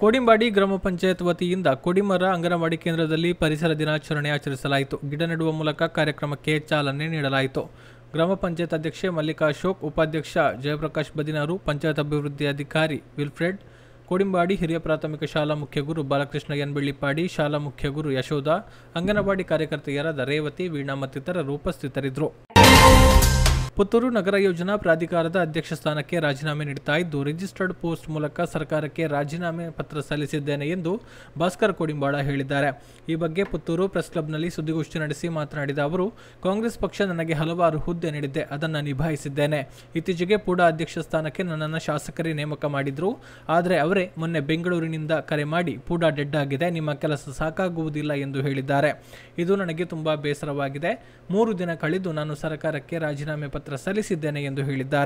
ಕೋಡಿಂಬಾಡಿ ಗ್ರಾಮ ಪಂಚಾಯತ್ ವತಿಯಿಂದ ಕೊಡಿಮರ ಅಂಗನವಾಡಿ ಕೇಂದ್ರದಲ್ಲಿ ಪರಿಸರ ದಿನಾಚರಣೆ ಆಚರಿಸಲಾಯಿತು ಗಿಡ ನೆಡುವ ಮೂಲಕ ಕಾರ್ಯಕ್ರಮಕ್ಕೆ ಚಾಲನೆ ನೀಡಲಾಯಿತು ಗ್ರಾಮ ಪಂಚಾಯತ್ ಅಧ್ಯಕ್ಷೆ ಮಲ್ಲಿಕಾ ಅಶೋಕ್ ಉಪಾಧ್ಯಕ್ಷ ಜಯಪ್ರಕಾಶ್ ಬದಿನಾರು ಪಂಚಾಯತ್ ಅಭಿವೃದ್ಧಿ ಅಧಿಕಾರಿ ವಿಲ್ಫ್ರೆಡ್ ಕೋಡಿಂಬಾಡಿ ಹಿರಿಯ ಪ್ರಾಥಮಿಕ ಶಾಲಾ ಮುಖ್ಯ ಗುರು ಬಾಲಕೃಷ್ಣ ಎನ್ ಬೆಳ್ಳಿಪಾಡಿ ಶಾಲಾ ಮುಖ್ಯ ಗುರು ಯಶೋಧ ಅಂಗನವಾಡಿ ಕಾರ್ಯಕರ್ತೆಯರಾದ ರೇವತಿ ವೀಣಾ ಮತ್ತಿತರರು ಉಪಸ್ಥಿತರಿದ್ದರು ಪುತ್ತೂರು ನಗರ ಯೋಜನಾ ಪ್ರಾಧಿಕಾರದ ಅಧ್ಯಕ್ಷ ಸ್ಥಾನಕ್ಕೆ ರಾಜೀನಾಮೆ ನೀಡುತ್ತಾ ಇದ್ದು ರಿಜಿಸ್ಟರ್ಡ್ ಪೋಸ್ಟ್ ಮೂಲಕ ಸರ್ಕಾರಕ್ಕೆ ರಾಜೀನಾಮೆ ಪತ್ರ ಸಲ್ಲಿಸಿದ್ದೇನೆ ಎಂದು ಭಾಸ್ಕರ್ ಕೋಡಿಂಬಾಳ ಹೇಳಿದ್ದಾರೆ ಈ ಬಗ್ಗೆ ಪುತ್ತೂರು ಪ್ರೆಸ್ ಕ್ಲಬ್ನಲ್ಲಿ ಸುದ್ದಿಗೋಷ್ಠಿ ನಡೆಸಿ ಮಾತನಾಡಿದ ಅವರು ಕಾಂಗ್ರೆಸ್ ಪಕ್ಷ ನನಗೆ ಹಲವಾರು ಹುದ್ದೆ ನೀಡಿದ್ದೆ ಅದನ್ನು ನಿಭಾಯಿಸಿದ್ದೇನೆ ಇತ್ತೀಚೆಗೆ ಪೂಡಾ ಅಧ್ಯಕ್ಷ ಸ್ಥಾನಕ್ಕೆ ನನ್ನನ್ನು ಶಾಸಕರೇ ನೇಮಕ ಮಾಡಿದ್ರು ಆದರೆ ಅವರೇ ಮೊನ್ನೆ ಬೆಂಗಳೂರಿನಿಂದ ಕರೆ ಮಾಡಿ ಪೂಡಾ ಡೆಡ್ ಆಗಿದೆ ನಿಮ್ಮ ಕೆಲಸ ಸಾಕಾಗುವುದಿಲ್ಲ ಎಂದು ಹೇಳಿದ್ದಾರೆ ಇದು ನನಗೆ ತುಂಬಾ ಬೇಸರವಾಗಿದೆ ಮೂರು ದಿನ ಕಳೆದು ನಾನು ಸರ್ಕಾರಕ್ಕೆ ರಾಜೀನಾಮೆ ಪತ್ರ ಸಲ್ಲಿಸಿದ್ದೇನೆ ಎಂದು ಹೇಳಿದ್ದಾರೆ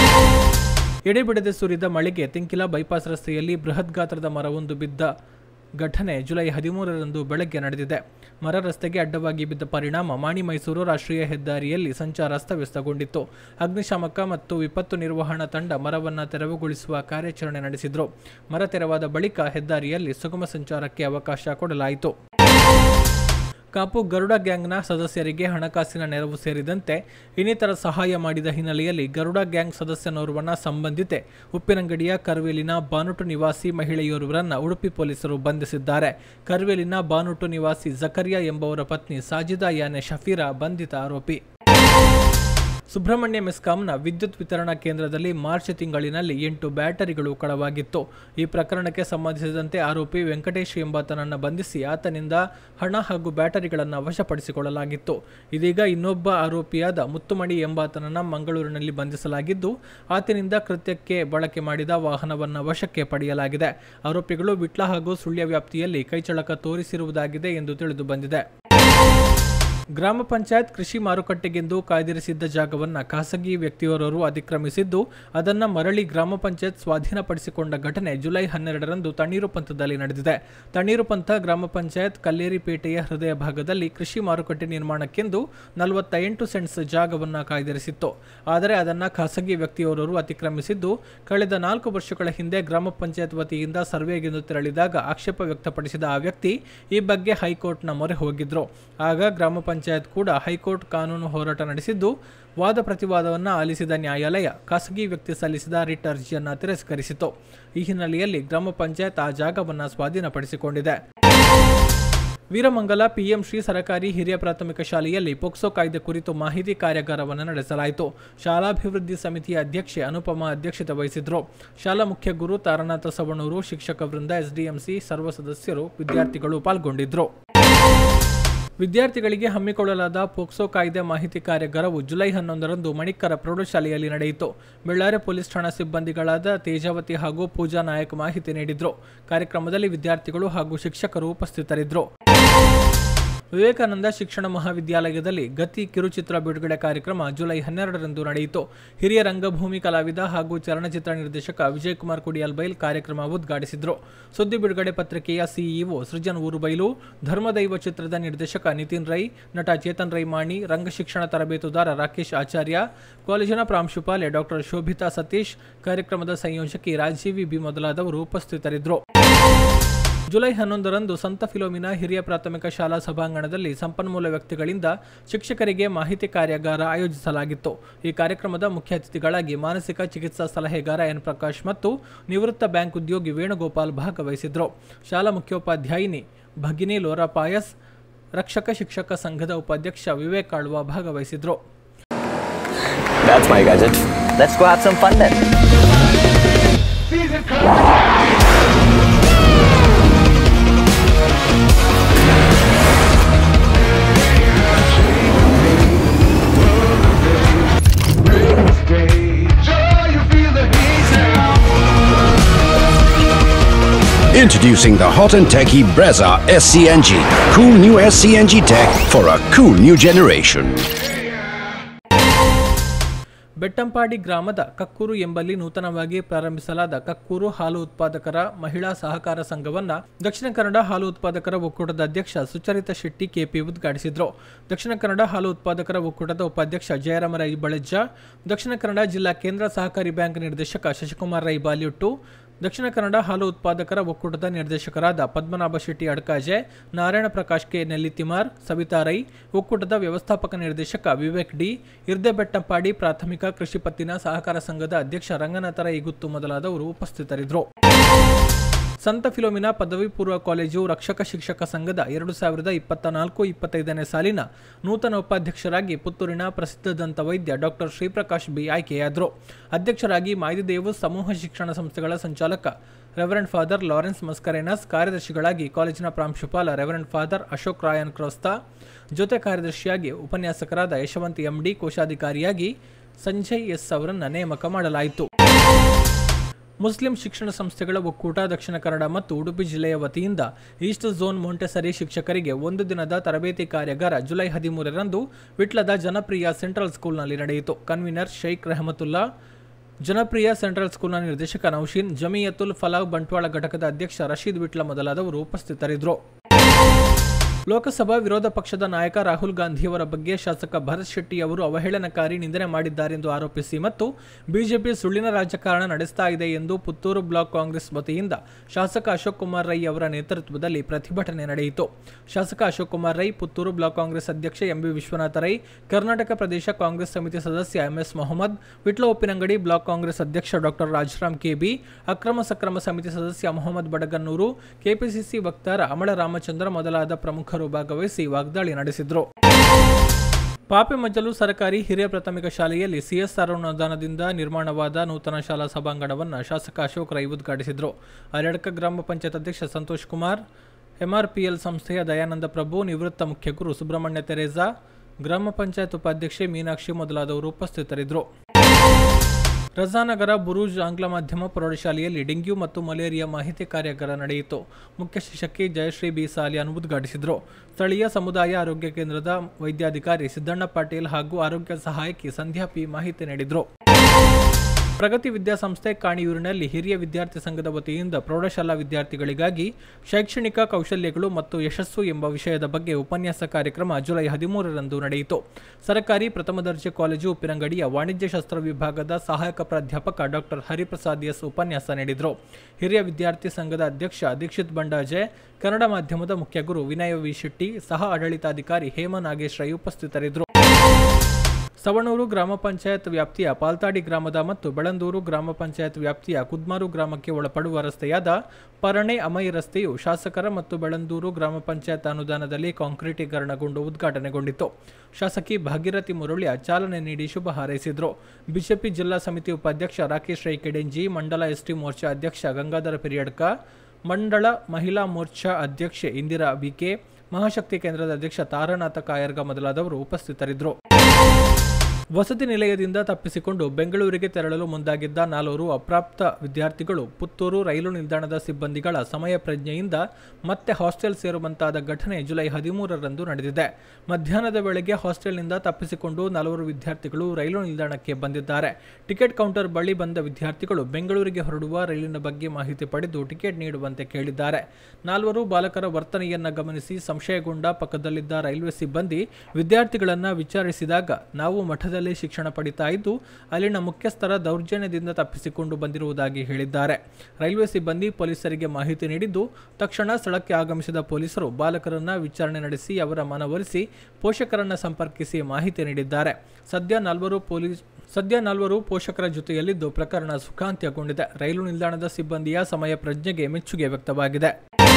ಎಡೆಬಿಡದೆ ಸುರಿದ ಮಳೆಗೆ ತಿಂಕಿಲ ಬೈಪಾಸ್ ರಸ್ತೆಯಲ್ಲಿ ಬೃಹತ್ ಗಾತ್ರದ ಮರವೊಂದು ಬಿದ್ದ ಘಟನೆ ಜುಲೈ ಹದಿಮೂರರಂದು ಬೆಳಗ್ಗೆ ನಡೆದಿದೆ ಮರ ರಸ್ತೆಗೆ ಅಡ್ಡವಾಗಿ ಬಿದ್ದ ಪರಿಣಾಮ ಮಾಣಿ ಮೈಸೂರು ರಾಷ್ಟ್ರೀಯ ಹೆದ್ದಾರಿಯಲ್ಲಿ ಸಂಚಾರ ಅಸ್ತವ್ಯಸ್ತಗೊಂಡಿತ್ತು ಅಗ್ನಿಶಾಮಕ ಮತ್ತು ವಿಪತ್ತು ನಿರ್ವಹಣಾ ತಂಡ ಮರವನ್ನು ತೆರವುಗೊಳಿಸುವ ಕಾರ್ಯಾಚರಣೆ ನಡೆಸಿದ್ರು ಮರ ತೆರವಾದ ಬಳಿಕ ಹೆದ್ದಾರಿಯಲ್ಲಿ ಸುಗಮ ಸಂಚಾರಕ್ಕೆ ಅವಕಾಶ ಕೊಡಲಾಯಿತು ಕಾಪು ಗರುಡ ಗ್ಯಾಂಗ್ನ ಸದಸ್ಯರಿಗೆ ಹಣಕಾಸಿನ ನೆರವು ಸೇರಿದಂತೆ ಇನ್ನಿತರ ಸಹಾಯ ಮಾಡಿದ ಹಿನ್ನೆಲೆಯಲ್ಲಿ ಗರುಡ ಗ್ಯಾಂಗ್ ಸದಸ್ಯನೋರ್ವನ ಸಂಬಂಧಿತೆ ಉಪ್ಪಿನಂಗಡಿಯ ಕರ್ವೇಲಿನ ಬಾನುಟು ನಿವಾಸಿ ಮಹಿಳೆಯೋರ್ವರನ್ನ ಉಡುಪಿ ಪೊಲೀಸರು ಬಂಧಿಸಿದ್ದಾರೆ ಕರ್ವೇಲಿನ ಬಾನುಟು ನಿವಾಸಿ ಜಕರಿಯಾ ಎಂಬುವರ ಪತ್ನಿ ಸಾಜಿದಾ ಯಾನೆ ಶಫೀರಾ ಬಂಧಿತ ಆರೋಪಿ ಸುಬ್ರಹ್ಮಣ್ಯ ಮೆಸ್ಕಾಂನ ವಿದ್ಯುತ್ ವಿತರಣಾ ಕೇಂದ್ರದಲ್ಲಿ ಮಾರ್ಚ್ ತಿಂಗಳಿನಲ್ಲಿ ಎಂಟು ಬ್ಯಾಟರಿಗಳು ಕಳವಾಗಿತ್ತು ಈ ಪ್ರಕರಣಕ್ಕೆ ಸಂಬಂಧಿಸಿದಂತೆ ಆರೋಪಿ ವೆಂಕಟೇಶ್ ಎಂಬಾತನನ್ನು ಬಂಧಿಸಿ ಆತನಿಂದ ಹಣ ಹಾಗೂ ಬ್ಯಾಟರಿಗಳನ್ನು ವಶಪಡಿಸಿಕೊಳ್ಳಲಾಗಿತ್ತು ಇದೀಗ ಇನ್ನೊಬ್ಬ ಆರೋಪಿಯಾದ ಮುತ್ತುಮಣಿ ಎಂಬಾತನನ್ನು ಮಂಗಳೂರಿನಲ್ಲಿ ಬಂಧಿಸಲಾಗಿದ್ದು ಆತನಿಂದ ಕೃತ್ಯಕ್ಕೆ ಬಳಕೆ ಮಾಡಿದ ವಾಹನವನ್ನು ವಶಕ್ಕೆ ಪಡೆಯಲಾಗಿದೆ ಆರೋಪಿಗಳು ವಿಟ್ಲ ಹಾಗೂ ಸುಳ್ಯ ವ್ಯಾಪ್ತಿಯಲ್ಲಿ ಕೈಚಳಕ ತೋರಿಸಿರುವುದಾಗಿದೆ ಎಂದು ತಿಳಿದು ಬಂದಿದೆ ಗ್ರಾಮ ಪಂಚಾಯತ್ ಕೃಷಿ ಮಾರುಕಟ್ಟೆಗೆಂದು ಕಾಯ್ದಿರಿಸಿದ್ದ ಜಾಗವನ್ನು ಖಾಸಗಿ ವ್ಯಕ್ತಿಯೋರ್ವರು ಅತಿಕ್ರಮಿಸಿದ್ದು ಅದನ್ನು ಮರಳಿ ಗ್ರಾಮ ಪಂಚಾಯತ್ ಸ್ವಾಧೀನಪಡಿಸಿಕೊಂಡ ಘಟನೆ ಜುಲೈ ಹನ್ನೆರಡರಂದು ತಣ್ಣೀರು ಪಂಥದಲ್ಲಿ ನಡೆದಿದೆ ತಣ್ಣೀರು ಪಂಥ ಗ್ರಾಮ ಪಂಚಾಯತ್ ಕಲ್ಲೇರಿಪೇಟೆಯ ಹೃದಯ ಭಾಗದಲ್ಲಿ ಕೃಷಿ ಮಾರುಕಟ್ಟೆ ನಿರ್ಮಾಣಕ್ಕೆಂದು ನಲವತ್ತ ಎಂಟು ಸೆಂಟ್ಸ್ ಜಾಗವನ್ನು ಕಾಯ್ದಿರಿಸಿತ್ತು ಆದರೆ ಅದನ್ನು ಖಾಸಗಿ ವ್ಯಕ್ತಿಯೋರ್ವರು ಅತಿಕ್ರಮಿಸಿದ್ದು ಕಳೆದ ನಾಲ್ಕು ವರ್ಷಗಳ ಹಿಂದೆ ಗ್ರಾಮ ಪಂಚಾಯತ್ ವತಿಯಿಂದ ಸರ್ವೆಗೆಂದು ತೆರಳಿದಾಗ ಆಕ್ಷೇಪ ವ್ಯಕ್ತಪಡಿಸಿದ ಆ ವ್ಯಕ್ತಿ ಈ ಬಗ್ಗೆ ಹೈಕೋರ್ಟ್ನ ಮೊರೆ ಹೋಗಿದ್ರು ಆಗ ಗ್ರಾಮ ಪಂಚಾಯತ್ ಕೂಡ ಹೈಕೋರ್ಟ್ ಕಾನೂನು ಹೋರಾಟ ನಡೆಸಿದ್ದು ವಾದ ಪ್ರತಿವಾದವನ್ನು ಆಲಿಸಿದ ನ್ಯಾಯಾಲಯ ಖಾಸಗಿ ವ್ಯಕ್ತಿ ಸಲ್ಲಿಸಿದ ರಿಟ್ ಅರ್ಜಿಯನ್ನು ತಿರಸ್ಕರಿಸಿತು ಈ ಹಿನ್ನೆಲೆಯಲ್ಲಿ ಗ್ರಾಮ ಪಂಚಾಯತ್ ಆ ಜಾಗವನ್ನು ಸ್ವಾಧೀನಪಡಿಸಿಕೊಂಡಿದೆ ವೀರಮಂಗಲ ಪಿಎಂ ಶ್ರೀ ಸರಕಾರಿ ಹಿರಿಯ ಪ್ರಾಥಮಿಕ ಶಾಲೆಯಲ್ಲಿ ಪೋಕ್ಸೋ ಕಾಯ್ದೆ ಕುರಿತು ಮಾಹಿತಿ ಕಾರ್ಯಾಗಾರವನ್ನು ನಡೆಸಲಾಯಿತು ಶಾಲಾಭಿವೃದ್ಧಿ ಸಮಿತಿಯ ಅಧ್ಯಕ್ಷೆ ಅನುಪಮಾ ಅಧ್ಯಕ್ಷತೆ ವಹಿಸಿದ್ರು ಶಾಲಾ ಮುಖ್ಯ ಗುರು ತಾರನಾಥ ಸವಣೂರು ಶಿಕ್ಷಕ ವೃಂದ ಎಸ್ಡಿಎಂಸಿ ಸರ್ವ ಸದಸ್ಯರು ವಿದ್ಯಾರ್ಥಿಗಳು ಪಾಲ್ಗೊಂಡಿದ್ರು ವಿದ್ಯಾರ್ಥಿಗಳಿಗೆ ಹಮ್ಮಿಕೊಳ್ಳಲಾದ ಪೋಕ್ಸೋ ಕಾಯ್ದೆ ಮಾಹಿತಿ ಕಾರ್ಯಾಗಾರವು ಜುಲೈ ಹನ್ನೊಂದರಂದು ಮಣಿಕ್ಕರ ಪ್ರೌಢಶಾಲೆಯಲ್ಲಿ ನಡೆಯಿತು ಬೆಳ್ಳಾರೆ ಪೊಲೀಸ್ ಠಾಣಾ ಸಿಬ್ಬಂದಿಗಳಾದ ತೇಜಾವತಿ ಹಾಗೂ ಪೂಜಾ ನಾಯಕ್ ಮಾಹಿತಿ ನೀಡಿದ್ರು ಕಾರ್ಯಕ್ರಮದಲ್ಲಿ ವಿದ್ಯಾರ್ಥಿಗಳು ಹಾಗೂ ಶಿಕ್ಷಕರು ಉಪಸ್ಥಿತರಿದ್ದರು ವಿವೇಕಾನಂದ ಶಿಕ್ಷಣ ಮಹಾವಿದ್ಯಾಲಯದಲ್ಲಿ ಗತಿ ಕಿರುಚಿತ್ರ ಬಿಡುಗಡೆ ಕಾರ್ಯಕ್ರಮ ಜುಲೈ ಹನ್ನೆರಡರಂದು ನಡೆಯಿತು ಹಿರಿಯ ರಂಗಭೂಮಿ ಕಲಾವಿದ ಹಾಗೂ ಚಲನಚಿತ್ರ ನಿರ್ದೇಶಕ ವಿಜಯಕುಮಾರ್ ಕುಡಿಯಲ್ಬೈಲ್ ಕಾರ್ಯಕ್ರಮ ಉದ್ಘಾಟಿಸಿದರು ಸುದ್ದಿ ಬಿಡುಗಡೆ ಪತ್ರಿಕೆಯ ಸಿಇಒ ಸೃಜನ್ ಊರುಬೈಲು ಧರ್ಮದೈವ ಚಿತ್ರದ ನಿರ್ದೇಶಕ ನಿತಿನ್ ರೈ ನಟ ಚೇತನ್ ರೈ ಮಾಣಿ ರಂಗಶಿಕ್ಷಣ ತರಬೇತುದಾರ ರಾಕೇಶ್ ಆಚಾರ್ಯ ಕಾಲೇಜಿನ ಪ್ರಾಂಶುಪಾಲೆ ಡಾಕ್ಟರ್ ಶೋಭಿತಾ ಸತೀಶ್ ಕಾರ್ಯಕ್ರಮದ ಸಂಯೋಜಕಿ ರಾಜೀವಿ ಬಿ ಮೊದಲಾದವರು ಉಪಸ್ಥಿತರಿದ್ದರು ಜುಲೈ ಹನ್ನೊಂದರಂದು ಸಂತ ಫಿಲೋಮಿನ ಹಿರಿಯ ಪ್ರಾಥಮಿಕ ಶಾಲಾ ಸಭಾಂಗಣದಲ್ಲಿ ಸಂಪನ್ಮೂಲ ವ್ಯಕ್ತಿಗಳಿಂದ ಶಿಕ್ಷಕರಿಗೆ ಮಾಹಿತಿ ಕಾರ್ಯಾಗಾರ ಆಯೋಜಿಸಲಾಗಿತ್ತು ಈ ಕಾರ್ಯಕ್ರಮದ ಮುಖ್ಯ ಅತಿಥಿಗಳಾಗಿ ಮಾನಸಿಕ ಚಿಕಿತ್ಸಾ ಸಲಹೆಗಾರ ಎನ್ ಪ್ರಕಾಶ್ ಮತ್ತು ನಿವೃತ್ತ ಬ್ಯಾಂಕ್ ಉದ್ಯೋಗಿ ವೇಣುಗೋಪಾಲ್ ಭಾಗವಹಿಸಿದ್ರು ಶಾಲಾ ಮುಖ್ಯೋಪಾಧ್ಯಾಯಿನಿ ಭಗಿನಿ ಲೋರಾ ಪಾಯಸ್ ರಕ್ಷಕ ಶಿಕ್ಷಕ ಸಂಘದ ಉಪಾಧ್ಯಕ್ಷ Vivek Alva ಭಾಗವಹಿಸಿದ್ರು That's my gadget. Let's go have some fun then. Introducing the hot and techy Brezza SCNG. Cool new SCNG tech for a cool new generation. Bettampadi ಗ್ರಾಮದ ಕಕ್ಕೂರು ಎಂಬಲ್ಲಿ ನೂತನವಾಗಿ ಪ್ರಾರಂಭಿಸಲಾದ ಕಕ್ಕೂರು ಹಾಲು ಉತ್ಪಾದಕರ ಮಹಿಳಾ ಸಹಕಾರ ಸಂಘವನ್ನ ದಕ್ಷಿಣ ಕನ್ನಡ ಹಾಲು ಉತ್ಪಾದಕರ ಒಕ್ಕೂಟದ ಅಧ್ಯಕ್ಷ ಸುಚರಿತಾ ಶೆಟ್ಟಿ ಕೆಪಿ ಉದ್ಘಾಟಿಸಿದ್ರು ದಕ್ಷಿಣ ಕನ್ನಡ ಹಾಲು ಉತ್ಪಾದಕರ ಒಕ್ಕೂಟದ ಉಪಾಧ್ಯಕ್ಷ ಜಯರಾಮ ರೈ ಬಳಜ್ಜ ದಕ್ಷಿಣ ಕನ್ನಡ ಜಿಲ್ಲಾ ಕೇಂದ್ರ ಸಹಕಾರಿ ಬ್ಯಾಂಕ್ ನಿರ್ದೇಶಕ ಶಶಿಕುಮಾರ್ ರೈ ಬಾಲಿಯುಟ್ಟು ದಕ್ಷಿಣ ಕನ್ನಡ ಹಾಲು ಉತ್ಪಾದಕರ ಒಕ್ಕೂಟದ ನಿರ್ದೇಶಕರಾದ ಪದ್ಮನಾಭ ಶೆಟ್ಟಿ ಅಡ್ಕಾಜೆ ನಾರಾಯಣ ಪ್ರಕಾಶ್ ಕೆ ನೆಲ್ಲಿತಿಮಾರ್ ಸವಿತಾ ರೈ ಒಕ್ಕೂಟದ ವ್ಯವಸ್ಥಾಪಕ ನಿರ್ದೇಶಕ ವಿವೇಕ್ ಡಿ ಇರ್ದೆಬೆಟ್ಟಂಪಾಡಿ ಪ್ರಾಥಮಿಕ ಕೃಷಿ ಪತ್ತಿನ ಸಹಕಾರ ಸಂಘದ ಅಧ್ಯಕ್ಷ ರಂಗನಾಥ ರೈ ಗುತ್ತು ಮೊದಲಾದವರು ಉಪಸ್ಥಿತರಿದ್ದರು ಸಂತ ಫಿಲೋಮಿನಾ ಪದವಿ ಪೂರ್ವ ಕಾಲೇಜು ರಕ್ಷಕ ಶಿಕ್ಷಕ ಸಂಘದ ಎರಡು ಸಾವಿರದ ಇಪ್ಪತ್ತ ನಾಲ್ಕು ಇಪ್ಪತ್ತೈದನೇ ಸಾಲಿನ ನೂತನ ಉಪಾಧ್ಯಕ್ಷರಾಗಿ ಪುತ್ತೂರಿನ ಪ್ರಸಿದ್ಧ ದಂತ ವೈದ್ಯ ಡಾಕ್ಟರ್ ಶ್ರೀಪ್ರಕಾಶ್ ಬಿ ಆಯ್ಕೆಯಾದರು ಅಧ್ಯಕ್ಷರಾಗಿ ಮಾಯ್ದಿದೇವು ಸಮೂಹ ಶಿಕ್ಷಣ ಸಂಸ್ಥೆಗಳ ಸಂಚಾಲಕ ರೆವರೆಂಡ್ ಫಾದರ್ ಲಾರೆನ್ಸ್ ಮಸ್ಕರೇನಸ್ ಕಾರ್ಯದರ್ಶಿಗಳಾಗಿ ಕಾಲೇಜಿನ ಪ್ರಾಂಶುಪಾಲ ರೆವರೆಂಡ್ ಫಾದರ್ ಅಶೋಕ್ ರಾಯನ್ ಕ್ರೋಸ್ತಾ ಜೊತೆ ಕಾರ್ಯದರ್ಶಿಯಾಗಿ ಉಪನ್ಯಾಸಕರಾದ ಯಶವಂತ್ ಎಂಡಿ ಕೋಶಾಧಿಕಾರಿಯಾಗಿ ಸಂಜಯ್ ಎಸ್ ಅವರನ್ನು ನೇಮಕ ಮಾಡಲಾಯಿತು ಮುಸ್ಲಿಂ ಶಿಕ್ಷಣ ಸಂಸ್ಥೆಗಳ ಒಕ್ಕೂಟ ದಕ್ಷಿಣ ಕನ್ನಡ ಮತ್ತು ಉಡುಪಿ ಜಿಲ್ಲೆಯ ವತಿಯಿಂದ ಈಸ್ಟ್ ಝೋನ್ ಮೊಂಟೆಸರಿ ಶಿಕ್ಷಕರಿಗೆ ಒಂದು ದಿನದ ತರಬೇತಿ ಕಾರ್ಯಾಗಾರ ಜುಲೈ ಹದಿಮೂರರಂದು ವಿಟ್ಲದ ಜನಪ್ರಿಯ ಸೆಂಟ್ರಲ್ ಸ್ಕೂಲ್ನಲ್ಲಿ ನಡೆಯಿತು ಕನ್ವೀನರ್ ಶೈಖ್ ರೆಹಮತುಲ್ಲಾ ಜನಪ್ರಿಯ ಸೆಂಟ್ರಲ್ ಸ್ಕೂಲ್ನ ನಿರ್ದೇಶಕ ನೌಶೀನ್ ಜಮಿಯತುಲ್ ಫಲಾವ್ ಬಂಟ್ವಾಳ ಘಟಕದ ಅಧ್ಯಕ್ಷ ರಶೀದ್ ವಿಟ್ಲ ಮೊದಲಾದವರು ಉಪಸ್ಥಿತರಿದ್ದರು ಲೋಕಸಭಾ ವಿರೋಧ ಪಕ್ಷದ ನಾಯಕ ರಾಹುಲ್ ಗಾಂಧಿಯವರ ಬಗ್ಗೆ ಶಾಸಕ ಭರತ್ ಶೆಟ್ಟಿ ಅವರು ಅವಹೇಳನಕಾರಿ ನಿಂದನೆ ಮಾಡಿದ್ದಾರೆಂದು ಆರೋಪಿಸಿ ಮತ್ತು ಬಿಜೆಪಿ ಸುಳ್ಳಿನ ರಾಜಕಾರಣ ನಡೆಸ್ತಾ ಇದೆ ಎಂದು ಪುತ್ತೂರು ಬ್ಲಾಕ್ ಕಾಂಗ್ರೆಸ್ ವತಿಯಿಂದ ಶಾಸಕ ಅಶೋಕ್ ಕುಮಾರ್ ರೈ ಅವರ ನೇತೃತ್ವದಲ್ಲಿ ಪ್ರತಿಭಟನೆ ನಡೆಯಿತು ಶಾಸಕ ಅಶೋಕ್ ಕುಮಾರ್ ರೈ ಪುತ್ತೂರು ಬ್ಲಾಕ್ ಕಾಂಗ್ರೆಸ್ ಅಧ್ಯಕ್ಷ ಎಂಬಿ ವಿಶ್ವನಾಥ ರೈ ಕರ್ನಾಟಕ ಪ್ರದೇಶ ಕಾಂಗ್ರೆಸ್ ಸಮಿತಿ ಸದಸ್ಯ ಎಂಎಸ್ ಮೊಹಮ್ಮದ್ ವಿಟ್ಲ ಉಪ್ಪಿನಂಗಡಿ ಬ್ಲಾಕ್ ಕಾಂಗ್ರೆಸ್ ಅಧ್ಯಕ್ಷ ಡಾಕ್ಟರ್ ರಾಜರಾಮ್ ಕೆಬಿ ಅಕ್ರಮ ಸಕ್ರಮ ಸಮಿತಿ ಸದಸ್ಯ ಮೊಹಮ್ಮದ್ ಬಡಗನ್ನೂರು ಕೆಪಿಸಿಸಿ ವಕ್ತಾರ ಅಮಳ ರಾಮಚಂದ್ರ ಮೊದಲಾದ ಪ್ರಮುಖರು ಭಾಗವಹಿಸಿ ವಾಗ್ದಾಳಿ ನಡೆಸಿದರು ಪಾಪೆ ಮಜ್ಜಲು ಸರ್ಕಾರಿ ಹಿರಿಯ ಪ್ರಾಥಮಿಕ ಶಾಲೆಯಲ್ಲಿ ಸಿಎಸ್ಆರ್ ಅನುದಾನದಿಂದ ನಿರ್ಮಾಣವಾದ ನೂತನ ಶಾಲಾ ಸಭಾಂಗಣವನ್ನು ಶಾಸಕ ಅಶೋಕ್ ರೈ ಉದ್ಘಾಟಿಸಿದರು ಅರಡ್ಕ ಗ್ರಾಮ ಪಂಚಾಯತ್ ಅಧ್ಯಕ್ಷ ಸಂತೋಷ್ ಕುಮಾರ್ ಎಂಆರ್ಪಿಎಲ್ ಸಂಸ್ಥೆಯ ದಯಾನಂದ ಪ್ರಭು ನಿವೃತ್ತ ಮುಖ್ಯ ಗುರು ಸುಬ್ರಹ್ಮಣ್ಯ ತೆರೇಜಾ ಗ್ರಾಮ ಪಂಚಾಯತ್ ಉಪಾಧ್ಯಕ್ಷೆ ಮೀನಾಕ್ಷಿ ಮೊದಲಾದವರು ಉಪಸ್ಥಿತರಿದ್ದರು ರಜಾನಗರ ಬುರೂಜ್ ಆಂಗ್ಲ ಮಾಧ್ಯಮ ಪ್ರೌಢಶಾಲೆಯಲ್ಲಿ ಡೆಂಗ್ಯೂ ಮತ್ತು ಮಲೇರಿಯಾ ಮಾಹಿತಿ ಕಾರ್ಯಾಗಾರ ನಡೆಯಿತು ಮುಖ್ಯ ಶಿಕ್ಷಕಿ ಜಯಶ್ರೀ ಬಿ ಸಾಲಿಯಾನ್ ಉದ್ಘಾಟಿಸಿದರು ಸ್ಥಳೀಯ ಸಮುದಾಯ ಆರೋಗ್ಯ ಕೇಂದ್ರದ ವೈದ್ಯಾಧಿಕಾರಿ ಸಿದ್ದಣ್ಣ ಪಾಟೀಲ್ ಹಾಗೂ ಆರೋಗ್ಯ ಸಹಾಯಕಿ ಸಂಧ್ಯಾ ಪಿ ಮಾಹಿತಿ ನೀಡಿದರು ಪ್ರಗತಿ ವಿದ್ಯಾಸಂಸ್ಥೆ ಕಾಣಿಯೂರಿನಲ್ಲಿ ಹಿರಿಯ ವಿದ್ಯಾರ್ಥಿ ಸಂಘದ ವತಿಯಿಂದ ಪ್ರೌಢಶಾಲಾ ವಿದ್ಯಾರ್ಥಿಗಳಿಗಾಗಿ ಶೈಕ್ಷಣಿಕ ಕೌಶಲ್ಯಗಳು ಮತ್ತು ಯಶಸ್ಸು ಎಂಬ ವಿಷಯದ ಬಗ್ಗೆ ಉಪನ್ಯಾಸ ಕಾರ್ಯಕ್ರಮ ಜುಲೈ ಹದಿಮೂರರಂದು ನಡೆಯಿತು ಸರ್ಕಾರಿ ಪ್ರಥಮ ದರ್ಜೆ ಕಾಲೇಜು ಉಪ್ಪಿನಂಗಡಿಯ ವಾಣಿಜ್ಯಶಾಸ್ತ್ರ ವಿಭಾಗದ ಸಹಾಯಕ ಪ್ರಾಧ್ಯಾಪಕ ಡಾಕ್ಟರ್ ಹರಿಪ್ರಸಾದ್ ಎಸ್ ಉಪನ್ಯಾಸ ನೀಡಿದರು ಹಿರಿಯ ವಿದ್ಯಾರ್ಥಿ ಸಂಘದ ಅಧ್ಯಕ್ಷ ದೀಕ್ಷಿತ್ ಬಂಡಾಜೆ ಕನ್ನಡ ಮಾಧ್ಯಮದ ಮುಖ್ಯ ಗುರು ವಿನಯ ವಿ ಶೆಟ್ಟಿ ಸಹ ಆಡಳಿತಾಧಿಕಾರಿ ಹೇಮ ನಾಗೇಶ್ ರೈ ಉಪಸ್ಥಿತರಿದ್ದರು ಸವಣೂರು ಗ್ರಾಮ ಪಂಚಾಯತ್ ವ್ಯಾಪ್ತಿಯ ಪಾಲ್ತಾಡಿ ಗ್ರಾಮದ ಮತ್ತು ಬೆಳಂದೂರು ಗ್ರಾಮ ಪಂಚಾಯತ್ ವ್ಯಾಪ್ತಿಯ ಕುದ್ಮಾರು ಗ್ರಾಮಕ್ಕೆ ಒಳಪಡುವ ರಸ್ತೆಯಾದ ಪರಣೆ ಅಮೈ ರಸ್ತೆಯು ಶಾಸಕರ ಮತ್ತು ಬೆಳಂದೂರು ಗ್ರಾಮ ಪಂಚಾಯತ್ ಅನುದಾನದಲ್ಲಿ ಕಾಂಕ್ರೀಟೀಕರಣಗೊಂಡು ಉದ್ಘಾಟನೆಗೊಂಡಿತು ಶಾಸಕಿ ಭಾಗೀರಥಿ ಮುರುಳ್ಯ ಚಾಲನೆ ನೀಡಿ ಶುಭ ಹಾರೈಸಿದರು ಬಿಜೆಪಿ ಜಿಲ್ಲಾ ಸಮಿತಿ ಉಪಾಧ್ಯಕ್ಷ ರಾಕೇಶ್ ರೈ ಕೆಡೆಂಜಿ ಮಂಡಲ ಎಸ್ಟಿ ಮೋರ್ಚಾ ಅಧ್ಯಕ್ಷ ಗಂಗಾಧರ ಪಿರಿಯಡ್ಕ ಮಂಡಳ ಮಹಿಳಾ ಮೋರ್ಚಾ ಅಧ್ಯಕ್ಷೆ ಇಂದಿರಾ ಬಿಕೆ ಮಹಾಶಕ್ತಿ ಕೇಂದ್ರದ ಅಧ್ಯಕ್ಷ ತಾರನಾಥ ಕಾಯರ್ಗ ಮೊದಲಾದವರು ಉಪಸ್ಥಿತರಿದ್ದರು ವಸತಿ ನಿಲಯದಿಂದ ತಪ್ಪಿಸಿಕೊಂಡು ಬೆಂಗಳೂರಿಗೆ ತೆರಳಲು ಮುಂದಾಗಿದ್ದ ನಾಲ್ವರು ಅಪ್ರಾಪ್ತ ವಿದ್ಯಾರ್ಥಿಗಳು ಪುತ್ತೂರು ರೈಲು ನಿಲ್ದಾಣದ ಸಿಬ್ಬಂದಿಗಳ ಸಮಯ ಪ್ರಜ್ಞೆಯಿಂದ ಮತ್ತೆ ಹಾಸ್ಟೆಲ್ ಸೇರುವಂತಾದ ಘಟನೆ ಜುಲೈ ಹದಿಮೂರರಂದು ನಡೆದಿದೆ ಮಧ್ಯಾಹ್ನದ ವೇಳೆಗೆ ಹಾಸ್ಟೆಲ್ನಿಂದ ತಪ್ಪಿಸಿಕೊಂಡು ನಾಲ್ವರು ವಿದ್ಯಾರ್ಥಿಗಳು ರೈಲು ನಿಲ್ದಾಣಕ್ಕೆ ಬಂದಿದ್ದಾರೆ ಟಿಕೆಟ್ ಕೌಂಟರ್ ಬಳಿ ಬಂದ ವಿದ್ಯಾರ್ಥಿಗಳು ಬೆಂಗಳೂರಿಗೆ ಹೊರಡುವ ರೈಲಿನ ಬಗ್ಗೆ ಮಾಹಿತಿ ಪಡೆದು ಟಿಕೆಟ್ ನೀಡುವಂತೆ ಕೇಳಿದ್ದಾರೆ ನಾಲ್ವರು ಬಾಲಕರ ವರ್ತನೆಯನ್ನ ಗಮನಿಸಿ ಸಂಶಯಗೊಂಡ ಪಕ್ಕದಲ್ಲಿದ್ದ ರೈಲ್ವೆ ಸಿಬ್ಬಂದಿ ವಿದ್ಯಾರ್ಥಿಗಳನ್ನ ವಿಚಾರಿಸಿದಾಗ ನಾವು ಮಠದಲ್ಲಿ ಶಿಕ್ಷಣ ಪಡಿತಾ ಇದ್ದು ಅಲ್ಲಿನ ಮುಖ್ಯಸ್ಥರ ದೌರ್ಜನ್ಯದಿಂದ ತಪ್ಪಿಸಿಕೊಂಡು ಬಂದಿರುವುದಾಗಿ ಹೇಳಿದ್ದಾರೆ ರೈಲ್ವೆ ಸಿಬ್ಬಂದಿ ಪೊಲೀಸರಿಗೆ ಮಾಹಿತಿ ನೀಡಿದ್ದು ತಕ್ಷಣ ಸ್ಥಳಕ್ಕೆ ಆಗಮಿಸಿದ ಪೊಲೀಸರು ಬಾಲಕರನ್ನ ವಿಚಾರಣೆ ನಡೆಸಿ ಅವರ ಮನವೊಲಿಸಿ ಪೋಷಕರನ್ನ ಸಂಪರ್ಕಿಸಿ ಮಾಹಿತಿ ನೀಡಿದ್ದಾರೆ ಸದ್ಯ ನಾಲ್ವರು ಪೊಲೀಸ್ ಸದ್ಯ ನಾಲ್ವರು ಪೋಷಕರ ಜೊತೆಯಲ್ಲಿದ್ದು ಪ್ರಕರಣ ಸುಖಾಂತ್ಯಗೊಂಡಿದೆ ರೈಲು ನಿಲ್ದಾಣದ ಸಿಬ್ಬಂದಿಯ ಸಮಯ ಪ್ರಜ್ಞೆಗೆ ಮೆಚ್ಚುಗೆ ವ್ಯಕ್ತವಾಗಿದೆ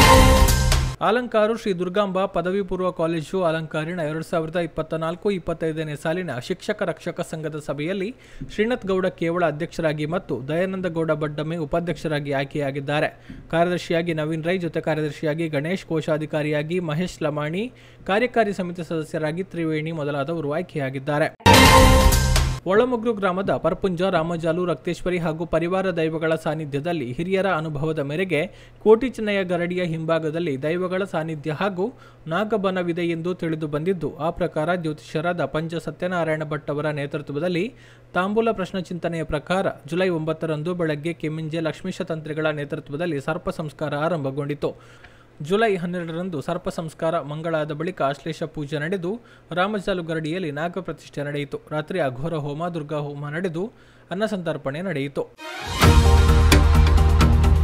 ಅಲಂಕಾರು ಶ್ರೀ ದುರ್ಗಾಂಬ ಪದವಿ ಪೂರ್ವ ಕಾಲೇಜು ಅಲಂಕಾರಿನ ಎರಡು ಸಾವಿರದ ಇಪ್ಪತ್ತ ನಾಲ್ಕು ಇಪ್ಪತ್ತೈದನೇ ಸಾಲಿನ ಶಿಕ್ಷಕ ರಕ್ಷಕ ಸಂಘದ ಸಭೆಯಲ್ಲಿ ಶ್ರೀನಾಥ್ ಗೌಡ ಕೇವಳ ಅಧ್ಯಕ್ಷರಾಗಿ ಮತ್ತು ದಯಾನಂದ ಗೌಡ ಬಡ್ಡಮ್ಮೆ ಉಪಾಧ್ಯಕ್ಷರಾಗಿ ಆಯ್ಕೆಯಾಗಿದ್ದಾರೆ ಕಾರ್ಯದರ್ಶಿಯಾಗಿ ನವೀನ್ ರೈ ಜೊತೆ ಕಾರ್ಯದರ್ಶಿಯಾಗಿ ಗಣೇಶ್ ಕೋಶಾಧಿಕಾರಿಯಾಗಿ ಮಹೇಶ್ ಲಮಾಣಿ ಕಾರ್ಯಕಾರಿ ಸಮಿತಿ ಸದಸ್ಯರಾಗಿ ತ್ರಿವೇಣಿ ಮೊದಲಾದವರು ಆಯ್ಕೆಯಾಗಿದ್ದಾರೆ ಒಳಮುಗ್ರು ಗ್ರಾಮದ ಪರ್ಪುಂಜ ರಾಮಜಾಲು ರಕ್ತೇಶ್ವರಿ ಹಾಗೂ ಪರಿವಾರ ದೈವಗಳ ಸಾನ್ನಿಧ್ಯದಲ್ಲಿ ಹಿರಿಯರ ಅನುಭವದ ಮೇರೆಗೆ ಕೋಟಿ ಚಿನ್ನಯ ಗರಡಿಯ ಹಿಂಭಾಗದಲ್ಲಿ ದೈವಗಳ ಸಾನ್ನಿಧ್ಯ ಹಾಗೂ ನಾಗಬನವಿದೆ ಎಂದು ತಿಳಿದು ಬಂದಿದ್ದು ಆ ಪ್ರಕಾರ ಜ್ಯೋತಿಷ್ಯರಾದ ಪಂಚ ಸತ್ಯನಾರಾಯಣ ಭಟ್ ಅವರ ನೇತೃತ್ವದಲ್ಲಿ ತಾಂಬೂಲ ಪ್ರಶ್ನ ಚಿಂತನೆಯ ಪ್ರಕಾರ ಜುಲೈ ಒಂಬತ್ತರಂದು ಬೆಳಗ್ಗೆ ಕೆಮ್ಮಿಂಜೆ ಲಕ್ಷ್ಮೀಶ ತಂತ್ರಿಗಳ ನೇತೃತ್ವದಲ್ಲಿ ಸರ್ಪ ಸಂಸ್ಕಾರ ಆರಂಭಗೊಂಡಿತು ಜುಲೈ ಹನ್ನೆರಡರಂದು ಸರ್ಪ ಸಂಸ್ಕಾರ ಮಂಗಳಾದ ಬಳಿಕ ಆಶ್ಲೇಷ ಪೂಜೆ ನಡೆದು ರಾಮಜಾಲು ಗರಡಿಯಲ್ಲಿ ನಾಗ ಪ್ರತಿಷ್ಠೆ ನಡೆಯಿತು ರಾತ್ರಿ ಅಘೋರ ಹೋಮ ದುರ್ಗಾ ಹೋಮ ನಡೆದು ಅನ್ನಸಂತರ್ಪಣೆ ನಡೆಯಿತು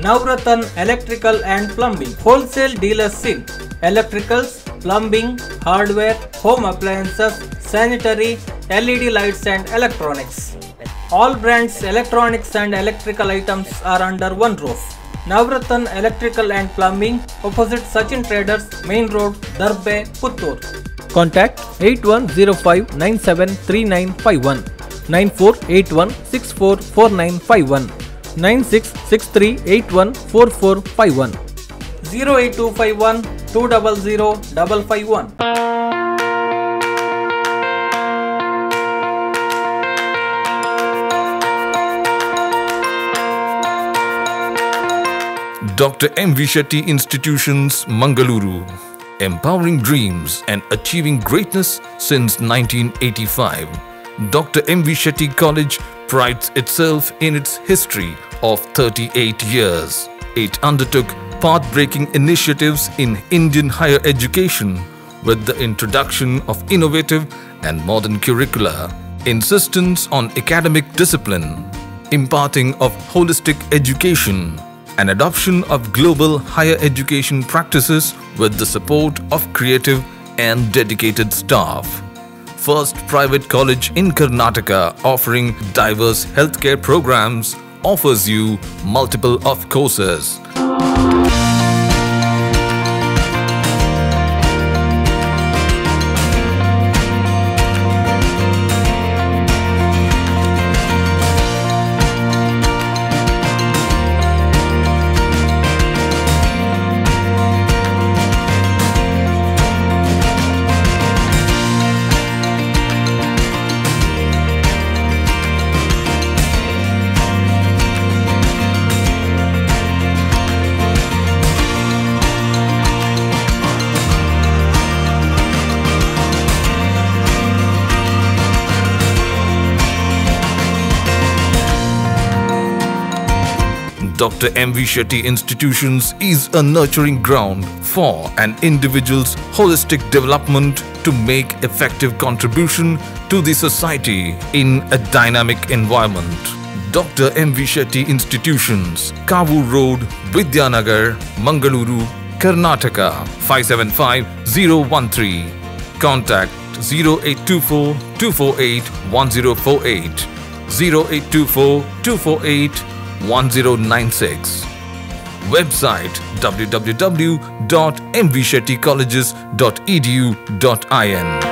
Navratan Electrical and Plumbing, wholesale dealers in electricals, plumbing, hardware, home appliances, sanitary, LED lights and electronics. All brands electronics and electrical items are under one roof. Navratan Electrical and Plumbing, opposite Sachin Traders, Main Road, Darbe, Puttur. Contact 8105973951 9481644951 9663814451 08251 200 551 Dr. M. V. Shetty Institutions, Mangaluru. Empowering dreams and achieving greatness since 1985. Dr. M. V. Shetty College prides itself in its history of 38 years. It undertook path-breaking initiatives in Indian higher education with the introduction of innovative and modern curricula, insistence on academic discipline, imparting of holistic education, and adoption of global higher education practices with the support of creative and dedicated staff. First private college in Karnataka offering diverse healthcare programs offers you multiple of courses. Dr. M. V. Shetty Institutions is a nurturing ground for an individual's holistic development to make effective contribution to the society in a dynamic environment. Dr. M. V. Shetty Institutions, Kavu Road, Vidyanagar, Mangaluru, Karnataka 575013. Contact 0824 248 1048 0824 248 1096. Website www.mvshettycolleges.edu.in.